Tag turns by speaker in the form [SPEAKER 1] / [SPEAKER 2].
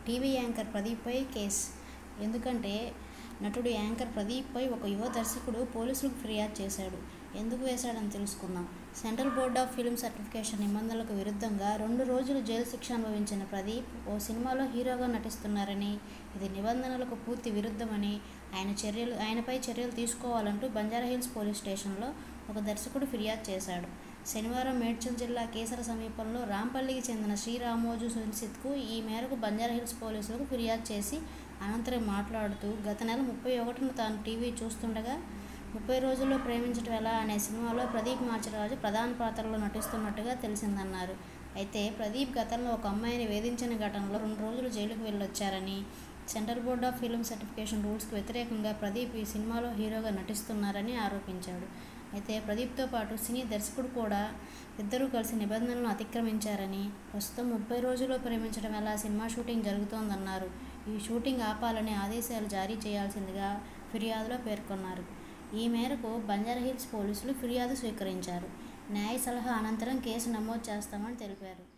[SPEAKER 1] TV anchor ప్రదీప్పై case ఎందుకంటే నటుడు anchor ప్రదీప్పై ఒక యువ దర్శకుడు పోలీసులకు ఫిర్యాదు చేశాడు ఎందుకు వేశాడని తెలుసుకుందాం central board of film certification నిబంధనలకు విరుద్ధంగా రెండు రోజులు జైలు శిక్ష అనుభవించిన ప్రదీప్ ఓ సినిమాలో హీరోగా నటిస్తున్నారని ఇది నిబంధనలకు పూర్తి విరుద్ధమని ఆయన చర్యలు ఆయనపై చర్యలు తీసుకోవాలంటూ బంజారాహిల్స్ పోలీస్ స్టేషన్లో ఒక దర్శకుడు ఫిర్యాదు చేశాడు శనివారం మేడ్చల్ జిల్లా కేసర సమీపంలో రాంపల్లికి చెందిన శ్రీరామోజు సున్సిత్కు ఈ మేరకు బంజారాహిల్స్ పోలీసులకు ఫిర్యాదు చేసి అనంతరం మాట్లాడుతూ గత నెల ముప్పై ఒకటిన తాను టీవీ చూస్తుండగా ముప్పై రోజుల్లో ప్రేమించటం ఎలా అనే సినిమాలో ప్రదీప్ మార్చరాజు ప్రధాన పాత్రలో నటిస్తున్నట్టుగా తెలిసిందన్నారు అయితే ప్రదీప్ గతంలో ఒక అమ్మాయిని వేధించిన ఘటనలో రెండు రోజులు జైలుకు వెళ్ళొచ్చారని central board of film certification రూల్స్కి వ్యతిరేకంగా ప్రదీప్ ఈ సినిమాలో హీరోగా నటిస్తున్నారని ఆరోపించాడు అయితే ప్రదీప్తో పాటు సినీ దర్శకుడు కూడా ఇద్దరూ కలిసి నిబంధనలను అతిక్రమించారని ప్రస్తుతం ముప్పై రోజుల్లో ప్రేమించడం ఎలా సినిమా షూటింగ్ జరుగుతోందన్నారు ఈ షూటింగ్ ఆపాలని ఆదేశాలు జారీ చేయాల్సిందిగా ఫిర్యాదులో పేర్కొన్నారు ఈ మేరకు బంజారాహిల్స్ పోలీసులు ఫిర్యాదు స్వీకరించారు న్యాయ సలహా అనంతరం కేసు నమోదు చేస్తామని తెలిపారు